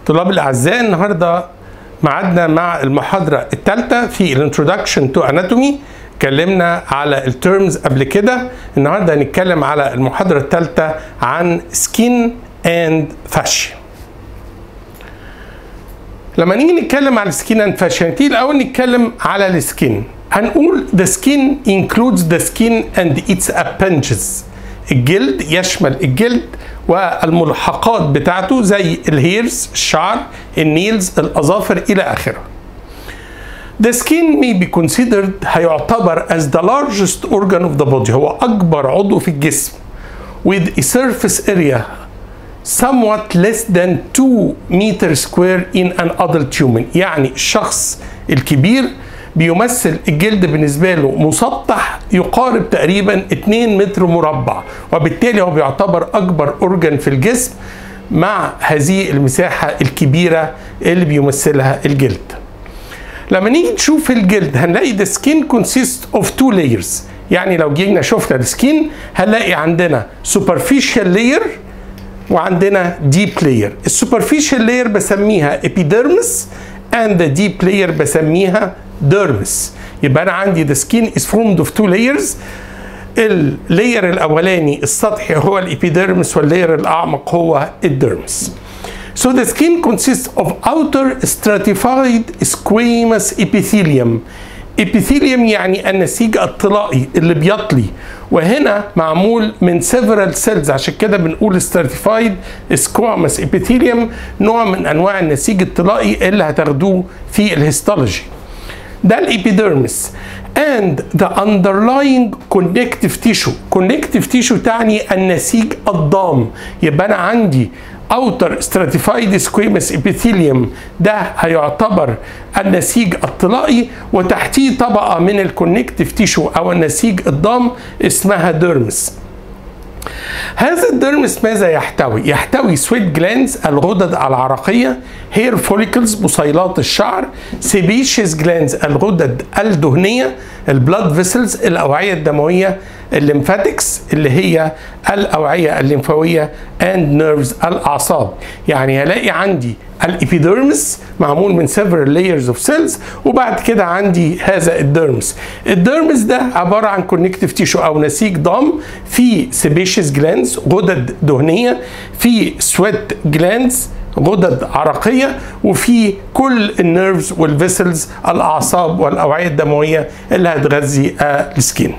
طلاب الاعزاء النهارده معادنا مع المحاضره الثالثه في الانترودكشن تو اناتومي اتكلمنا على الترمز قبل كده النهارده هنتكلم على المحاضره الثالثه عن سكين اند فاشيا لما نيجي نتكلم على السكين اند فاشيا نبتدي الاول نتكلم على السكين هنقول the skin includes the skin and its appendages الجلد يشمل الجلد والملحقات بتاعته زي الهيرز الشعر النيلز الأظافر إلى آخره The skin may be considered هيعتبر as the largest organ of the body هو أكبر عضو في الجسم with a surface area somewhat less than 2 meter square in an adult human يعني الشخص الكبير بيمثل الجلد بالنسبة له مسطح يقارب تقريبا 2 متر مربع وبالتالي هو بيعتبر أكبر أورجن في الجسم مع هذه المساحة الكبيرة اللي بيمثلها الجلد لما نيجي نشوف الجلد هنلاقي the skin consists of two layers يعني لو جينا شفنا السكين هنلاقي عندنا superficial layer وعندنا deep layer السوبرفيشال layer بسميها epidermis and the deep layer بسميها dermis يبقى انا عندي the skin is formed of two layers اللاير الاولاني السطحي هو الابيديرمس واللاير الاعمق هو الديرمس So the skin consists of outer stratified squamous epithelium epithelium يعني النسيج الطلائي اللي بيطلي وهنا معمول من several cells عشان كده بنقول stratified squamous epithelium نوع من انواع النسيج الطلائي اللي هتاخدوه في الهيستولوجي ده الابيديرمس and the underlying connective tissue connective tissue تعني النسيج الضام يبقى انا عندي outer stratified squamous epithelium ده هيعتبر النسيج الطلائي وتحتيه طبقة من الكونكتيف تيشو أو النسيج الضام اسمها ديرمس هذا الديرمس ماذا يحتوي؟ يحتوي سويت جلاندز الغدد العرقية هير فوليكلز بصيلات الشعر سيبيشيس جلاندز الغدد الدهنية البلاد فيسلز الأوعية الدموية الليمفاتكس اللي هي الأوعية الليمفاوية اند نيرفز الأعصاب يعني هلاقي عندي الابيديرمس معمول من several layers of cells وبعد كده عندي هذا الديرمس الديرمس ده عبارة عن كونكتيف تيشو أو نسيج ضام في سيبيشيس جلاندز غدد دهنية في سويت جلاندز غدد عرقيه وفي كل النيرفز والفيسلز الاعصاب والاوعيه الدمويه اللي هتغذي السكين.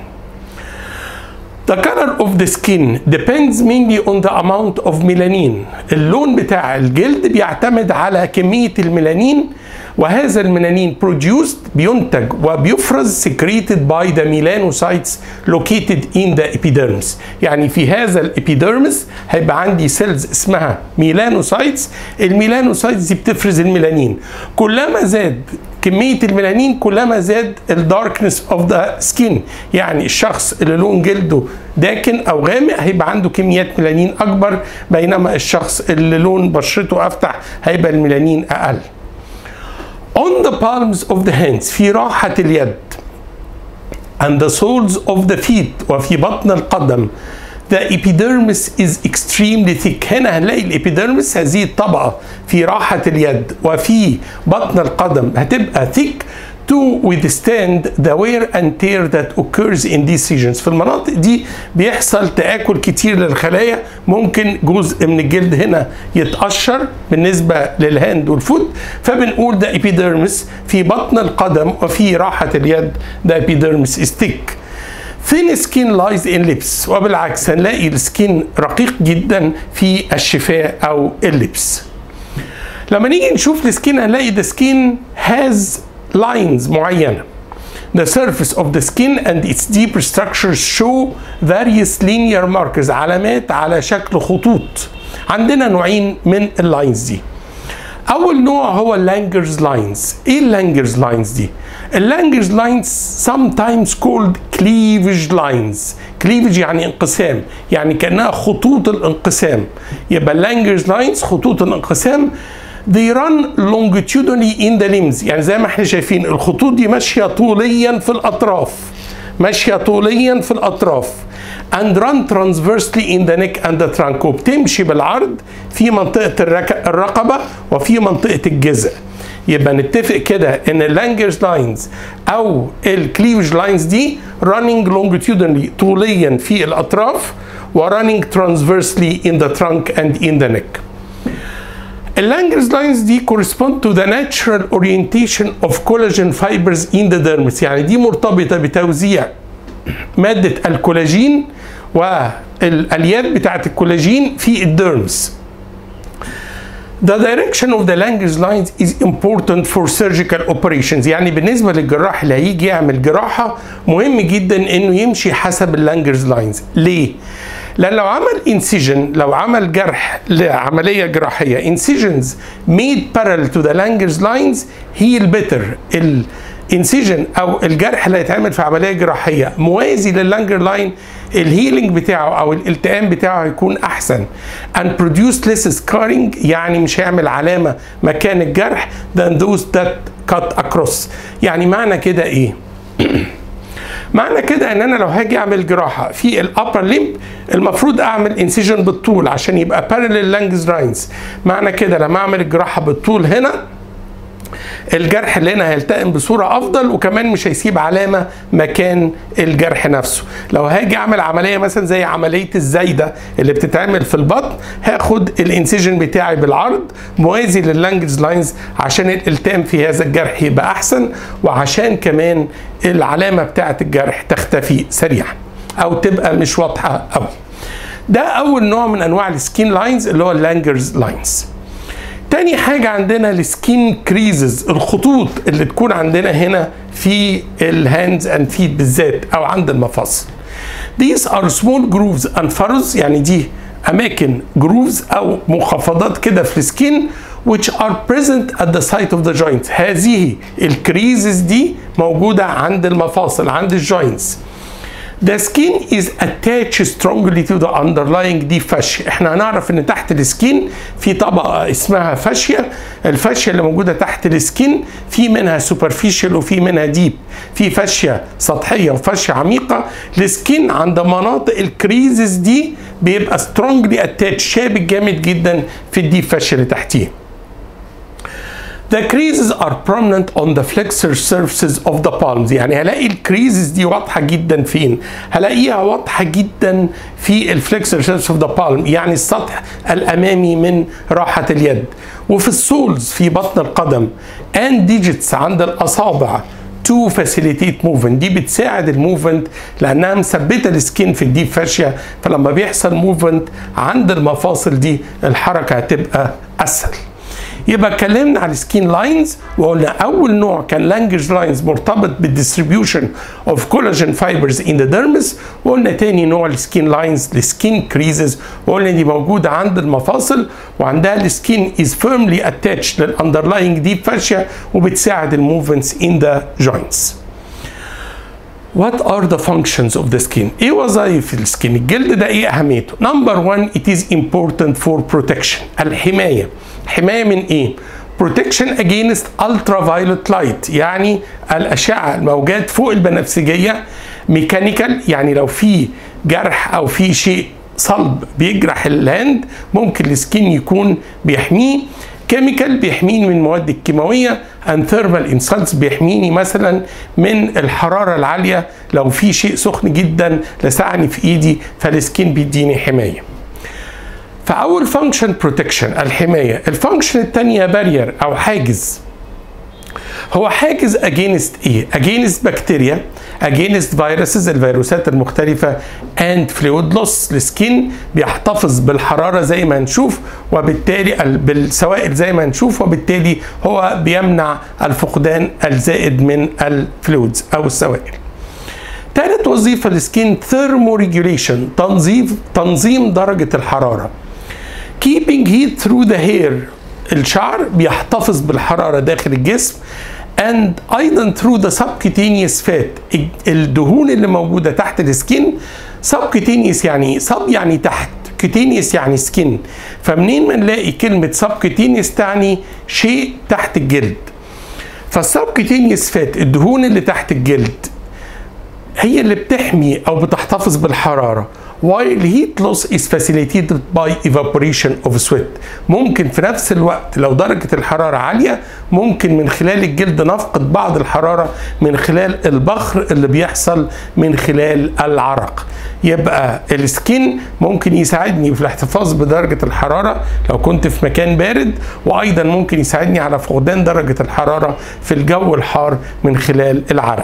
The color of the skin depends mainly on the amount of melanin. اللون بتاع الجلد بيعتمد على كمية الميلانين وهذا الميلانين produced بينتج وبيفرز secreted by the melanocytes located in the epidermis يعني في هذا الابيديرمس هيبقى عندي سيلز اسمها ميلانوسايتس الميلانوسايتس دي بتفرز الميلانين كلما زاد كمية الميلانين كلما زاد الداركنس اوف ذا سكين يعني الشخص اللي لون جلده داكن او غامق هيبقى عنده كميات ميلانين اكبر بينما الشخص اللي لون بشرته افتح هيبقى الميلانين اقل on the palms of the hands في راحة اليد and the soles of the feet وفي بطن القدم the epidermis is extremely thick هنا هنلاقي الابيديرمس هذه الطبقة في راحة اليد وفي بطن القدم هتبقى thick to withstand the wear and tear that occurs in these regions في المناطق دي بيحصل تآكل كتير للخلايا ممكن جزء من الجلد هنا يتقشر بالنسبة للهاند والفوت فبنقول ده epidermis في بطن القدم وفي راحة اليد ده epidermis is thick thin skin lies in lips وبالعكس هنلاقي السكين رقيق جدا في الشفاه او اللبس لما نيجي نشوف السكين هنلاقي the skin has lines معينة The surface of the skin and its deeper structures show various linear markers علامات على شكل خطوط عندنا نوعين من اللاينز دي أول نوع هو اللانجرز لاينز إيه اللانجرز لاينز دي؟ اللانجرز لاينز sometimes called cleavage lines cleavage يعني انقسام يعني كأنها خطوط الانقسام يبقى اللانجرز لاينز خطوط الانقسام they run longitudinally in the limbs يعني زي ما احنا شايفين الخطوط دي ماشيه طوليا في الاطراف ماشيه طوليا في الاطراف and run transversely in the neck and the trunk وبتمشي بالعرض في منطقه الرك- الرقبه وفي منطقه الجذع يبقى نتفق كده ان اللانجرز لاينز او الكليفج لاينز دي running longitudinally طوليا في الاطراف و running transversely in the trunk and in the neck اللانجرز لاينز دي correspond to the natural orientation of collagen fibers in the dermis يعني دي مرتبطه بتوزيع ماده الكولاجين والالياف بتاعه الكولاجين في الديرمس The direction of the Langer's lines is important for surgical operations يعني بالنسبة للجراح اللي هيجي يعمل جراحة مهم جدا انه يمشي حسب اللانجرز لاينز ليه؟ لان لو عمل انسيجن لو عمل جرح لعملية جراحية انسيجنز made parallel to the Langer's lines heal better الانسيجن او الجرح اللي هيتعمل في عملية جراحية موازي لللانجر لاين الهيلينج بتاعه او الالتئام بتاعه هيكون احسن and produce less scarring يعني مش هيعمل علامه مكان الجرح than those that cut across يعني معنى كده ايه معنى كده ان انا لو هاجي اعمل جراحه في الابر ليمب المفروض اعمل انسيجن بالطول عشان يبقى parallel langus lines معنى كده لما اعمل الجراحه بالطول هنا الجرح اللي هنا هيلتئم بصوره افضل وكمان مش هيسيب علامه مكان الجرح نفسه لو هاجي اعمل عمليه مثلا زي عمليه الزايده اللي بتتعمل في البطن هاخد الانسيجن بتاعي بالعرض موازي لللانجز لاينز عشان الالتئام في هذا الجرح يبقى احسن وعشان كمان العلامه بتاعه الجرح تختفي سريعا او تبقى مش واضحه قوي ده اول نوع من انواع السكين لاينز اللي هو اللانجرز لاينز تاني حاجة عندنا السكين كريزز الخطوط اللي تكون عندنا هنا في الهاندز اند فيت بالذات او عند المفاصل. These are small grooves and furrows يعني دي اماكن جروفز او منخفضات كده في السكين which are present at the site of the joints هذه الكريزز دي موجودة عند المفاصل عند الجوينتس The skin is attached strongly to the underlying deep fascia احنا هنعرف ان تحت السكين في طبقة اسمها فاشيا الفاشيا اللي موجودة تحت السكين في منها superficial وفي منها ديب في فاشيا سطحية وفاشيا عميقة السكين عند مناطق الكريزز دي بيبقى strongly attached شابك جامد جدا في الديب فاشيا اللي تحتيه The creases are prominent on the flexor surfaces of the palms يعني هلاقي الكريزز دي واضحة جدا فين هلاقيها واضحة جدا في الفلكسور surface of the palm يعني السطح الأمامي من راحة اليد وفي السولز في بطن القدم and digits عند الأصابع to facilitate movement دي بتساعد الموفمنت لانها مثبته السكين في الديب فاشيا فلما بيحصل موفمنت عند المفاصل دي الحركه هتبقى اسهل يبقى اتكلمنا على السكين لاينز وقلنا اول نوع كان لانجج لاينز مرتبط بالديستريبيوشن اوف كولاجين فايبرز ان ذا ديرمس وقلنا تاني نوع السكين لاينز السكين كريزز وقلنا دي موجوده عند المفاصل وعندها السكين از فيرملي اتاتش للاندرلاينج ديب فاشيا وبتساعد الموفمنتس ان ذا جوينتس What are the functions of the skin؟ ايه وظائف السكين؟ الجلد ده ايه اهميته؟ نمبر 1 it is important for protection الحمايه حمايه من ايه؟ protection against ultraviolet light يعني الاشعه الموجات فوق البنفسجيه ميكانيكال يعني لو في جرح او في شيء صلب بيجرح الهاند ممكن السكين يكون بيحميه كيميكال بيحميني من المواد الكيماويه ان ثيرمال انسلتس بيحميني مثلا من الحراره العاليه لو في شيء سخن جدا لسعني في ايدي فالسكين بيديني حمايه فاول فانكشن بروتكشن الحمايه الفانكشن الثانيه بارير او حاجز هو حاجز اجينست ايه اجينست بكتيريا اجينست فيروسز الفيروسات المختلفه اند فلويد لوس السكين بيحتفظ بالحراره زي ما هنشوف وبالتالي بالسوائل زي ما هنشوف وبالتالي هو بيمنع الفقدان الزائد من الفلويدز او السوائل ثالث وظيفه للسكين ثيرمو ريجوليشن تنظيم تنظيم درجه الحراره keeping heat through the hair الشعر بيحتفظ بالحرارة داخل الجسم and ايضا through the subcutaneous fat الدهون اللي موجودة تحت السكين subcutaneous يعني sub يعني تحت cutaneous يعني سكين فمنين ما نلاقي كلمة subcutaneous تعني شيء تحت الجلد فالسبكتينيوس فات الدهون اللي تحت الجلد هي اللي بتحمي او بتحتفظ بالحراره while heat loss is facilitated by evaporation of sweat ممكن في نفس الوقت لو درجة الحرارة عالية ممكن من خلال الجلد نفقد بعض الحرارة من خلال البخر اللي بيحصل من خلال العرق يبقى السكين ممكن يساعدني في الاحتفاظ بدرجة الحرارة لو كنت في مكان بارد وأيضا ممكن يساعدني على فقدان درجة الحرارة في الجو الحار من خلال العرق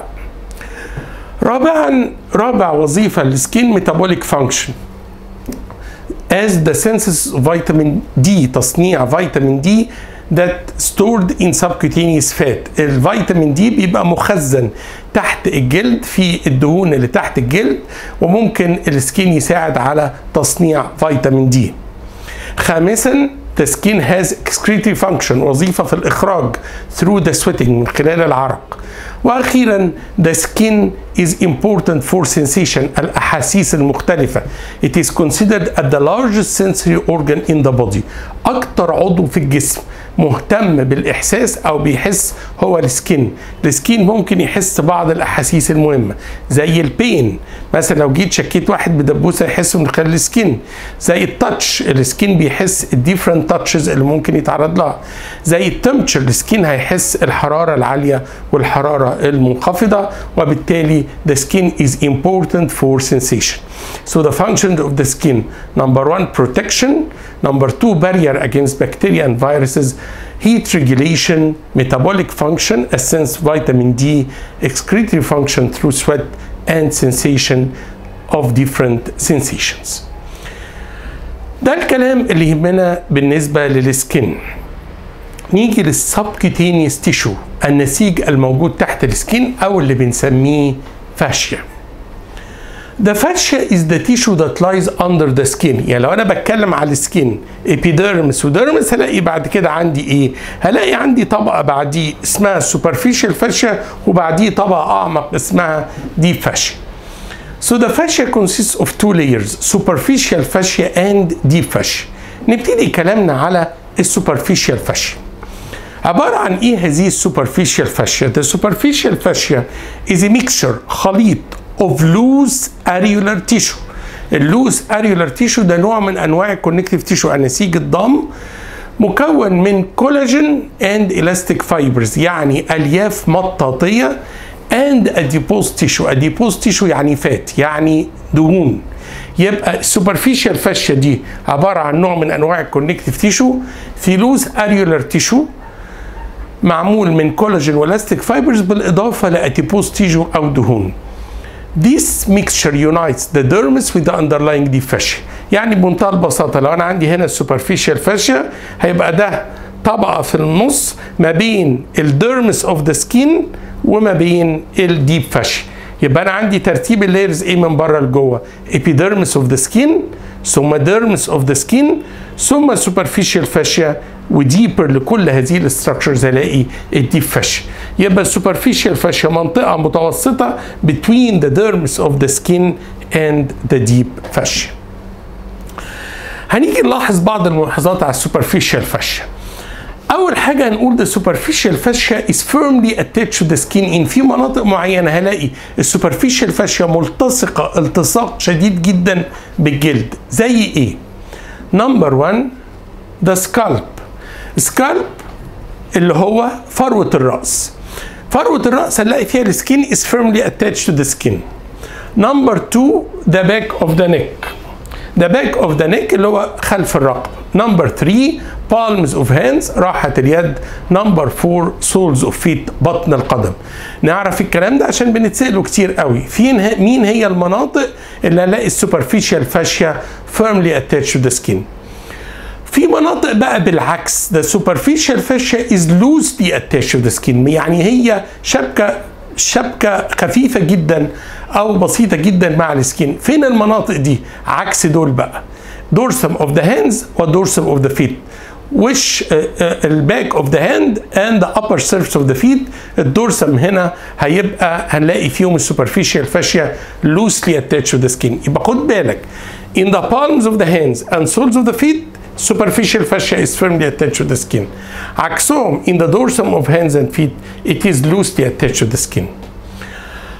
رابعا رابع وظيفة للسكين ميتابوليك فانكشن as the synthesis of vitamin D تصنيع فيتامين دي that stored in subcutaneous fat الفيتامين دي بيبقى مخزن تحت الجلد في الدهون اللي تحت الجلد وممكن السكين يساعد على تصنيع فيتامين دي خامسا the skin has excretory function وظيفة في الإخراج through the sweating من خلال العرق واخيرا the skin is important for sensation الاحاسيس المختلفه it is considered as the largest sensory organ in the body اكتر عضو في الجسم مهتم بالاحساس او بيحس هو السكين السكين ممكن يحس بعض الاحاسيس المهمه زي البين مثلا لو جيت شكيت واحد بدبوسه يحس من خلال السكين زي التاتش السكين بيحس الديفرنت تاتشز اللي ممكن يتعرض لها زي التمبتشر السكين هيحس الحراره العاليه والحراره المنخفضه وبالتالي the skin is important for sensation so the function of the skin number one protection number two barrier against bacteria and viruses heat regulation metabolic function a sense vitamin d excretory function through sweat and sensation of different sensations ده الكلام اللي يهمنا بالنسبه للسكين نيجي للسبكيتينيوس تيشو النسيج الموجود تحت السكين او اللي بنسميه فاشيا The fascia is the tissue that lies under the skin يعني لو انا بتكلم على السكين epidermis وديرمس هلاقي بعد كده عندي ايه هلاقي عندي طبقه بعديه اسمها superficial fascia وبعديه طبقه اعمق اسمها deep fascia So the fascia consists of two layers superficial fascia and deep fascia نبتدي كلامنا على السوبرفيشال fascia عبارة عن ايه هذه السوبرفيشال فاشيا؟ The superficial fascia is a mixture خليط of loose areolar tissue. اللوز areolar tissue ده نوع من انواع الكونكتيف تيشو النسيج الضم مكون من كولاجين and elastic fibers يعني الياف مطاطية and adipose tissue adipose tissue يعني فات يعني دهون يبقى السوبرفيشال فاشيا دي عبارة عن نوع من انواع الكونكتيف تيشو في لوز اريولار تيشو معمول من كولاجين والاستيك فايبرز بالاضافه لاتيبوز تيشو او دهون. This mixture unites the dermis with the underlying deep fascia. يعني بمنتهى البساطه لو انا عندي هنا السوبرفيشال فاشيا هيبقى ده طبقه في النص ما بين الديرمس اوف ذا سكين وما بين الديب فاشيا. يبقى انا عندي ترتيب اللايرز ايه من بره لجوه epidermis of the skin ثم dermis of the skin ثم superficial fascia وديبر لكل هذه الاستراكشرز الاقي الديب فاشيا يبقى السوبرفيشال فاشيا منطقه متوسطه between the dermis of the skin and the deep fascia هنيجي نلاحظ بعض الملاحظات على السوبرفيشال فاشيا اول حاجه هنقول the superficial fascia is firmly attached to the skin in في مناطق معينه هلاقي السوبرفيشال فاشيا ملتصقه التصاق شديد جدا بالجلد زي ايه نمبر 1 the scalp scalp اللي هو فروه الراس فروه الراس هنلاقي فيها السكين is firmly attached to the skin نمبر 2 the back of the neck the back of the neck اللي هو خلف الرقبه نمبر 3 palms of hands راحة اليد نمبر 4 soles of feet بطن القدم نعرف الكلام ده عشان بنتسأله كتير قوي فين ه... مين هي المناطق اللي هنلاقي السوبرفيشال فاشيا firmly attached to the skin في مناطق بقى بالعكس the superficial fascia is loosely attached to the skin يعني هي شبكة شبكة خفيفة جدا أو بسيطة جدا مع السكين فين المناطق دي عكس دول بقى dorsum of the hands والdorsum of the feet which الباك اوف ذا هاند اند ذا upper surface of the feet الدورسم هنا هيبقى هنلاقي فيهم السوبرفيشال فاشيا loosely attached to the skin يبقى خد بالك in the palms of the hands and soles of the feet superficial fascia is firmly attached to the skin عكسهم in the dorsum of hands and feet it is loosely attached to the skin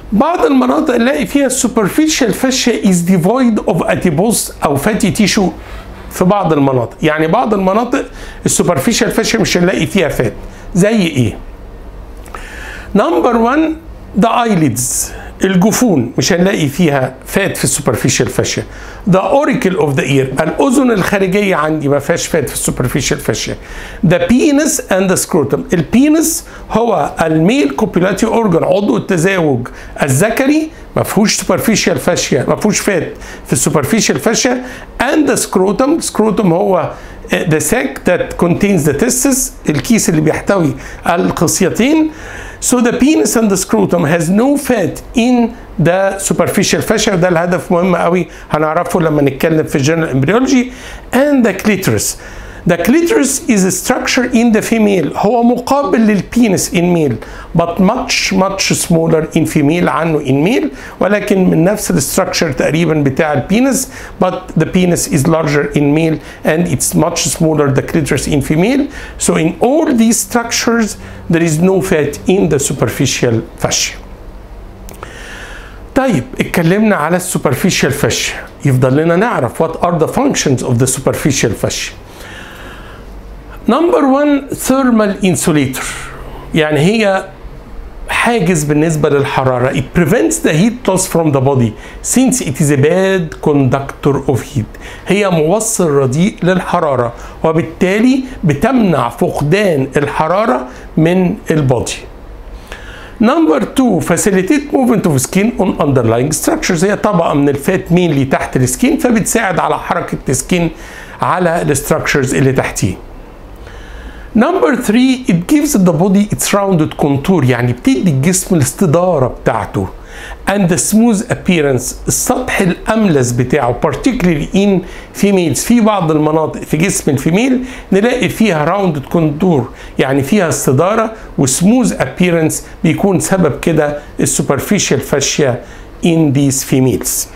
بعض المناطق نلاقي فيها السوبرفيشال فاشيا از ديفويد اوف اديبوز او فاتي تيشو في بعض المناطق يعني بعض المناطق السوبرفيشال فاشيا مش هنلاقي فيها فات زي ايه نمبر 1 ذا ايليدز الجفون مش هنلاقي فيها فات في السوبرفيشال فاشيا ذا اوريكل اوف ذا اير الاذن الخارجيه عندي ما فيهاش فات في السوبرفيشال فاشيا ذا بينس اند ذا سكروتم البينس هو الميل كوبيلاتي اورجن عضو التزاوج الذكري ما فيهوش سوبرفيشال فاشيا ما فيهوش فات في السوبرفيشال فاشيا اند ذا سكروتم سكروتم هو the sac that contains the testes الكيس اللي بيحتوي الخصيتين So the penis and the scrotum has no fat in the superficial fascia ده الهدف مهم قوي هنعرفه لما نتكلم في general embryology and the clitoris. The clitoris is a structure in the female هو مقابل للبينس in male but much much smaller in female عنه in male ولكن من نفس الستراكشر تقريبا بتاع البينس but the penis is larger in male and it's much smaller the clitoris in female so in all these structures there is no fat in the superficial fascia طيب اتكلمنا على السوبرفيشال فاشيا يفضل لنا نعرف what are the functions of the superficial fascia نمبر 1 ثيرمال انسوليتور يعني هي حاجز بالنسبة للحرارة it prevents the heat loss from the body since it is a bad conductor of heat هي موصل رديء للحرارة وبالتالي بتمنع فقدان الحرارة من البودي نمبر 2 facilitate movement of skin on underlying structures هي طبقة من الفات مين اللي تحت السكين فبتساعد على حركة السكين على الستراكشرز اللي تحتيه نمبر 3 it gives the body its rounded contour يعني بتدي الجسم الاستدارة بتاعته and the smooth appearance السطح الأملس بتاعه particularly in females في بعض المناطق في جسم الفيميل نلاقي فيها rounded contour يعني فيها استدارة وسموث appearance بيكون سبب كده السوبرفيشال فاشيا in these females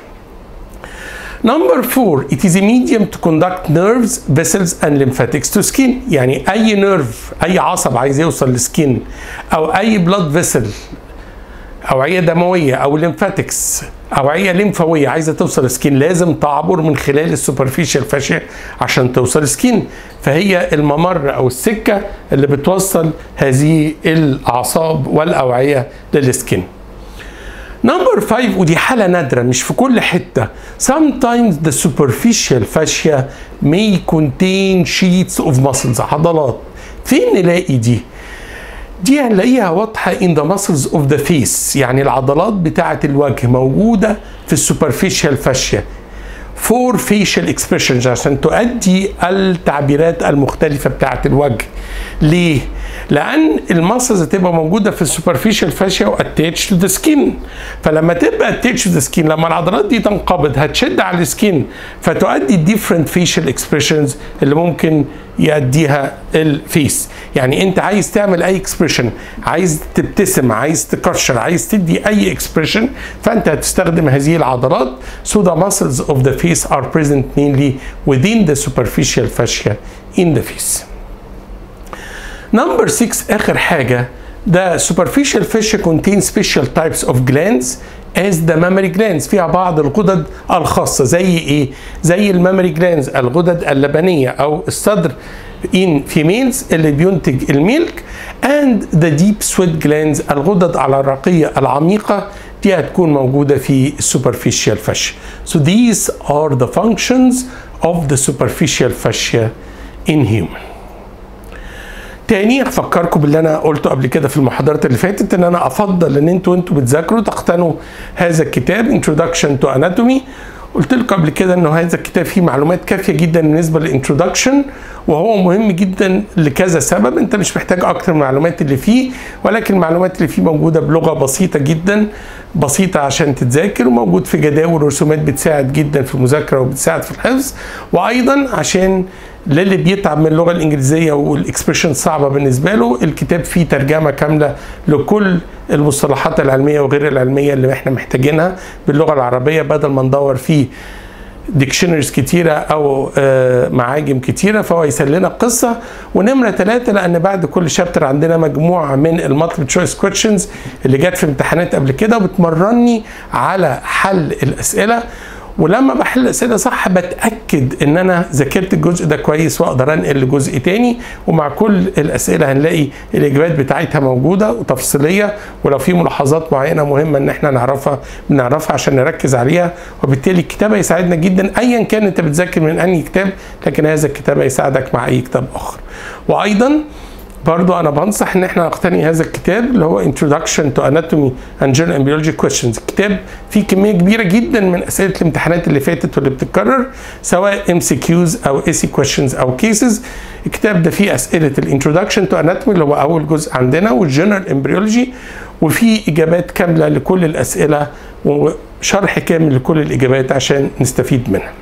Number four, it is a medium to conduct nerves, vessels and lymphatics to skin. يعني أي نيرف أي عصب عايز يوصل لسكين أو أي بلاد فيسل أوعية دموية أو ليمفاتكس أوعية ليمفاوية عايزة توصل لسكين لازم تعبر من خلال السوبرفيشال فاشيا عشان توصل سكين فهي الممر أو السكة اللي بتوصل هذه الأعصاب والأوعية للسكين. نمبر 5 ودي حالة نادرة مش في كل حتة sometimes the superficial fascia may contain sheets of muscles عضلات فين نلاقي دي؟ دي هنلاقيها واضحة in the muscles of the face يعني العضلات بتاعة الوجه موجودة في السوبرفيشال فاشيا فور facial expressions عشان تؤدي التعبيرات المختلفة بتاعة الوجه ليه؟ لان الماسلز هتبقى موجوده في السوبرفيشال فاشيا واتاتش تو ذا سكين فلما تبقى اتاتش تو ذا سكين لما العضلات دي تنقبض هتشد على السكين فتؤدي ديفرنت فيشال اكسبريشنز اللي ممكن يأديها الفيس يعني انت عايز تعمل اي اكسبريشن عايز تبتسم عايز تكشر عايز تدي اي اكسبريشن فانت هتستخدم هذه العضلات so the muscles of the face are present mainly within the superficial fascia in the face Number 6 آخر حاجة the superficial fascia contains special types of glands as the mammary glands فيها بعض الغدد الخاصة زي ايه؟ زي المامري جلاندز الغدد اللبنية أو الصدر in females اللي بينتج الميلك and the deep sweat glands الغدد على الرقية العميقة دي هتكون موجودة في superficial fascia. So these are the functions of the superficial fascia in human. تاني افكركم باللي انا قلته قبل كده في المحاضرات اللي فاتت ان انا افضل ان انتوا انتوا بتذاكروا تقتنوا هذا الكتاب Introduction to Anatomy قلت لكم قبل كده انه هذا الكتاب فيه معلومات كافيه جدا بالنسبه للانترودكشن وهو مهم جدا لكذا سبب انت مش محتاج اكتر من المعلومات اللي فيه ولكن المعلومات اللي فيه موجوده بلغه بسيطه جدا بسيطه عشان تتذاكر وموجود في جداول ورسومات بتساعد جدا في المذاكره وبتساعد في الحفظ وايضا عشان للي بيتعب من اللغه الانجليزيه والاكسبريشن صعبه بالنسبه له الكتاب فيه ترجمه كامله لكل المصطلحات العلميه وغير العلميه اللي احنا محتاجينها باللغه العربيه بدل ما ندور في ديكشنريز كتيرة أو آه، معاجم كتيرة فهو يسلنا القصة ونمرة ثلاثة لأن بعد كل شابتر عندنا مجموعة من المالتيبل تشويس كويشنز اللي جت في امتحانات قبل كده وبتمرني على حل الأسئلة ولما بحل الاسئله صح بتاكد ان انا ذاكرت الجزء ده كويس واقدر انقل لجزء تاني ومع كل الاسئله هنلاقي الاجابات بتاعتها موجوده وتفصيليه ولو في ملاحظات معينه مهمه ان احنا نعرفها بنعرفها عشان نركز عليها وبالتالي الكتاب هيساعدنا جدا ايا كان انت بتذاكر من انهي كتاب لكن هذا الكتاب هيساعدك مع اي كتاب اخر وايضا برضو انا بنصح ان احنا نقتني هذا الكتاب اللي هو Introduction to Anatomy and General Embryology Questions الكتاب فيه كميه كبيره جدا من اسئله الامتحانات اللي فاتت واللي بتتكرر سواء ام سي كيوز او اي سي questions او كيسز الكتاب ده فيه اسئله الانترودكشن تو اناتومي اللي هو اول جزء عندنا والجنرال امبريولوجي وفيه اجابات كامله لكل الاسئله وشرح كامل لكل الاجابات عشان نستفيد منها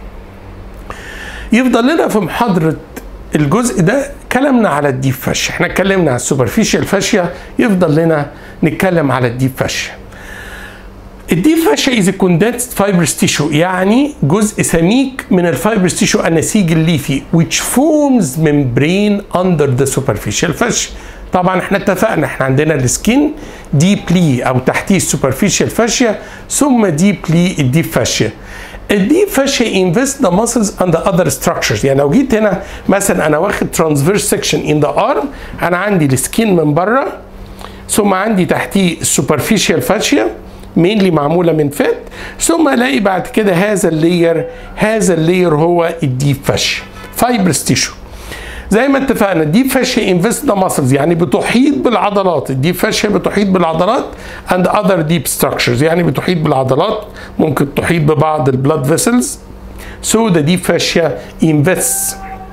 يفضل لنا في محاضره الجزء ده كلامنا على الديب فاشيا احنا اتكلمنا على السوبرفيشال فاشيا يفضل لنا نتكلم على الديب فاشيا الديب فاشيا از كوندنسد فايبرس تيشو يعني جزء سميك من الفايبرس تيشو النسيج الليفي which forms membrane under the superficial fascia طبعا احنا اتفقنا احنا عندنا السكين ديبلي او تحتيه السوبرفيشال فاشيا ثم ديبلي الديب فاشيا الديب فاشيا انفست ذا ماسلز اند ذا اذر ستراكشرز يعني لو جيت هنا مثلا انا واخد ترانسفيرس سكشن ان ذا ارم انا عندي السكين من بره ثم عندي تحتيه السوبرفيشال فاشيا مينلي معموله من فات ثم الاقي بعد كده هذا اللير هذا اللير هو الديب فاشيا فايبرس تيشو زي ما اتفقنا الديب فاشيا انفست ذا ماسلز يعني بتحيط بالعضلات الديب فاشيا بتحيط بالعضلات اند اذر ديب ستراكشرز يعني بتحيط بالعضلات ممكن تحيط ببعض البلاد فيسلز سو ذا ديب فاشيا انفست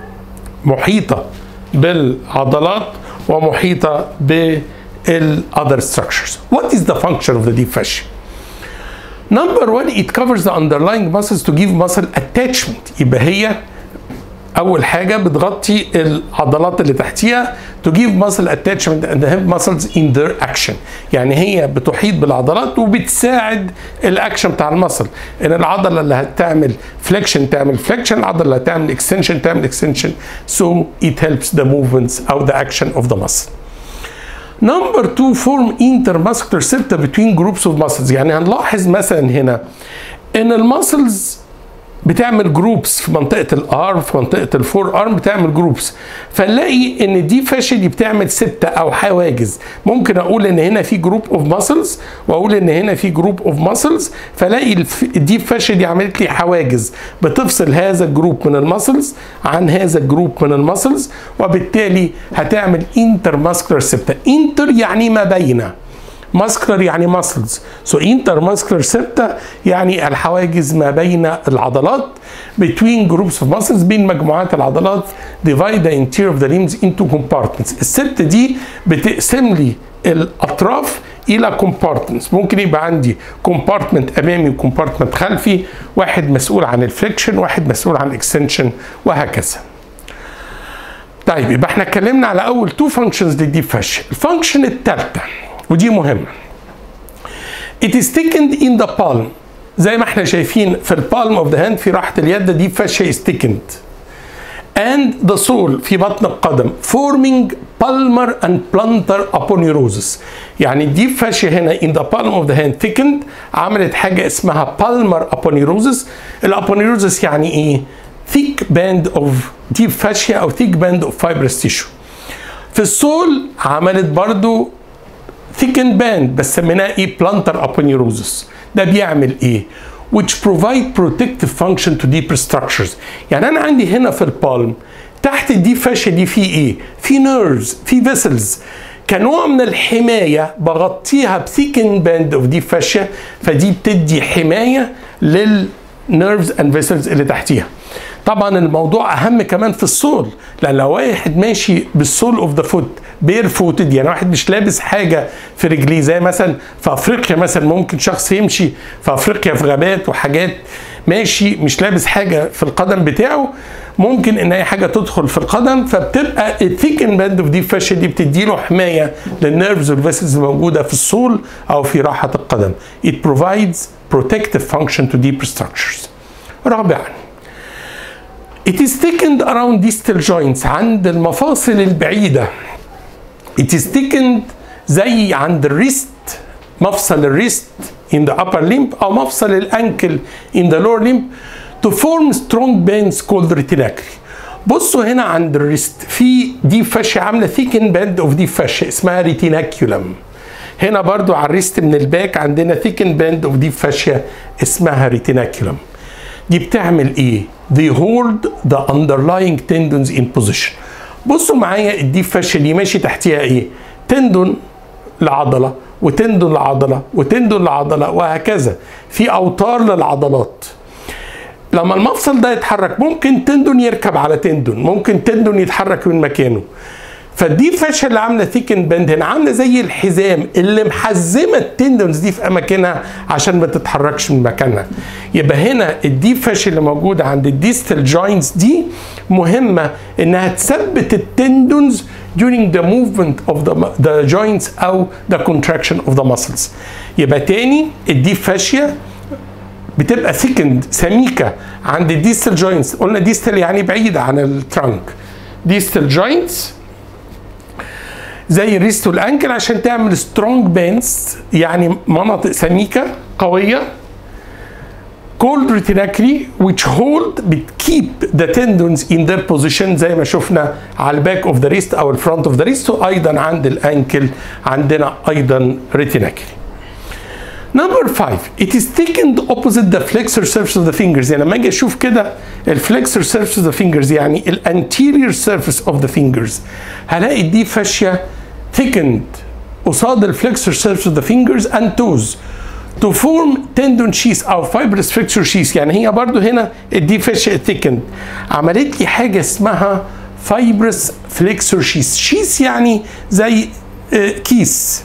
محيطه بالعضلات ومحيطه بالاذر ستراكشرز وات از ذا فانكشن اوف ذا ديب فاشيا Number one, it covers the underlying muscles to give muscle attachment. يبقى هي اول حاجه بتغطي العضلات اللي تحتيها to give muscle attachment and the muscles in their action يعني هي بتحيط بالعضلات وبتساعد الاكشن بتاع المصل ان العضله اللي هتعمل فليكشن تعمل فليكشن العضله اللي هتعمل اكستنشن تعمل اكستنشن so it helps the movements او the action of the muscle Number two form intermuscular septa between groups of muscles يعني هنلاحظ مثلا هنا ان المسلز بتعمل جروبس في منطقه الارم في منطقه الفور ارم بتعمل جروبس فنلاقي ان دي فاشل دي بتعمل سته او حواجز ممكن اقول ان هنا في جروب اوف ماسلز واقول ان هنا في جروب اوف ماسلز فلاقي الديب فاشل دي عملت لي حواجز بتفصل هذا الجروب من الماسلز عن هذا الجروب من الماسلز وبالتالي هتعمل انتر ماسكولار سبتا انتر يعني ما بين ماسكلر يعني ماسلز سو انتر ماسكلر سبتا يعني الحواجز ما بين العضلات between groups of muscles بين مجموعات العضلات divide the interior of the limbs into compartments السبتة دي بتقسم لي الاطراف الى compartments ممكن يبقى عندي compartment امامي وكومبارتمنت خلفي واحد مسؤول عن الفليكشن واحد مسؤول عن الاكستنشن وهكذا طيب يبقى احنا اتكلمنا على اول تو فانكشنز للديب فاشن الفانكشن الثالثه ودي مهمه It is thickened in the palm زي ما احنا شايفين في البالم اوف ذا هاند في راحه اليد دي فاشيا is thickened and the sole في بطن القدم forming palmar and plantar aponeurosis يعني الديب فاشيا هنا in the palm of the hand thickened عملت حاجه اسمها palmar aponeurosis الابونيروزس يعني ايه thick band of deep fascia او thick band of fibrous tissue في السول عملت برضو thickened band بس سميناه ايه plantar aponeurosis ده بيعمل ايه which provide protective function to deeper structures يعني انا عندي هنا في البالم تحت الديب فاشيا دي في ايه في نيرفز في فيسلز كنوع من الحمايه بغطيها بثيكن باند اوف ديب فاشيا فدي بتدي حمايه للنيرفز اند فيسلز اللي تحتيها طبعا الموضوع اهم كمان في السول لان لو واحد ماشي بالسول اوف ذا فوت بير فوتد يعني واحد مش لابس حاجه في رجليه زي مثلا في افريقيا مثلا ممكن شخص يمشي في افريقيا في غابات وحاجات ماشي مش لابس حاجه في القدم بتاعه ممكن ان اي حاجه تدخل في القدم فبتبقى الثيكن باند اوف دي فاشيا دي بتدي له حمايه للنيرفز والفيسلز الموجوده في السول او في راحه القدم. It provides protective function to deeper structures. رابعا It is thickened around distal joints عند المفاصل البعيدة It is thickened زي عند الريست مفصل الريست in the upper limb أو مفصل الأنكل in the lower limb to form strong bands called retinaculi بصوا هنا عند الريست في دي فاشية عاملة ثيكن باند اوف دي فاشية اسمها ريتيناكيولم هنا برضو على الريست من الباك عندنا ثيكن باند اوف دي فاشية اسمها ريتيناكيولم دي بتعمل ايه؟ they hold the underlying tendons in position بصوا معايا الدي فاشية اللي ماشي تحتيها ايه؟ تندون لعضلة وتندون لعضلة وتندون لعضلة وهكذا في أوتار للعضلات لما المفصل ده يتحرك ممكن تندون يركب على تندون ممكن تندون يتحرك من مكانه فدي الفاشيه اللي عامله ثيكن باند هنا عامله زي الحزام اللي محزمه التندونز دي في اماكنها عشان ما تتحركش من مكانها يبقى هنا الدي فاشيه اللي موجوده عند الديستال جوينتس دي مهمه انها تثبت التندونز during the movement of the, the joints او the contraction of the muscles يبقى تاني الدي فاشيه بتبقى ثيكند سميكه عند الديستال جوينتس قلنا ديستال يعني بعيده عن الترانك ديستال جوينتس زي الريست والانكل عشان تعمل سترونج بانز يعني مناطق سميكه قويه called retinaculi which hold بتكيب the tendons in their position زي ما شفنا على الباك اوف ذا ريست او الفرونت اوف ذا ريست وايضا عند الانكل عندنا ايضا retinaculi Number five, it is thickened opposite the flexor surface of the fingers. يعني لما اجي اشوف كده الفلكسور surface of the fingers يعني الانتيريور surface of the fingers هلاقي دي فاشية thickened قصاد الفلكسور surface of the fingers and toes to form tendon sheath او fibrous flexor sheath يعني هي برضو هنا الدي فاشية thickened عملت لي حاجة اسمها fibrous flexor sheath sheath يعني زي كيس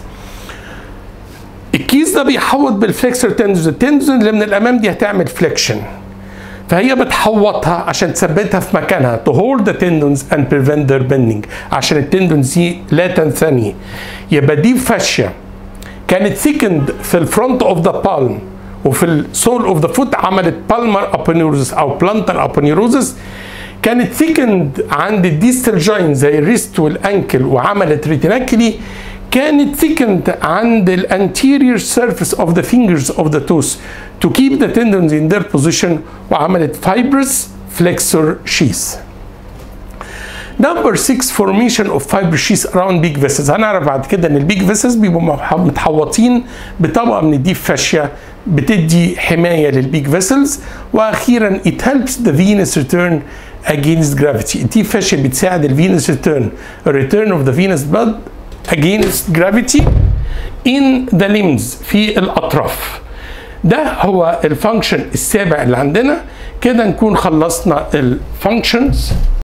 الكيس ده بيحوط بالفليكسور تندوز التندوز اللي من الامام دي هتعمل فليكشن فهي بتحوطها عشان تثبتها في مكانها to hold the tendons and prevent their bending عشان التندونز دي لا تنثني يبقى دي فاشيا كانت thickened في الفرونت اوف ذا بالم وفي السول اوف ذا فوت عملت بالمر ابونيروزس او بلانتر ابونيروزس كانت thickened عند الديستال جوين زي الريست والانكل وعملت ريتيناكلي كانت thickened عند ال anterior surface of the fingers of the toes to keep the tendons in their position وعملت fibrous flexor sheath. Number 6 formation of fibrous sheath around big vessels هنعرف بعد كده ان البيج فيسلز بيبقوا متحوطين بطبقه من الديب فاشيا بتدي حمايه للبيج فيسلز واخيرا it helps the venous return against gravity الديب فاشيا بتساعد الفينوس return return of the venous blood against gravity in the limbs في الأطراف ده هو الفانكشن السابع اللي عندنا كده نكون خلصنا الفانكشنز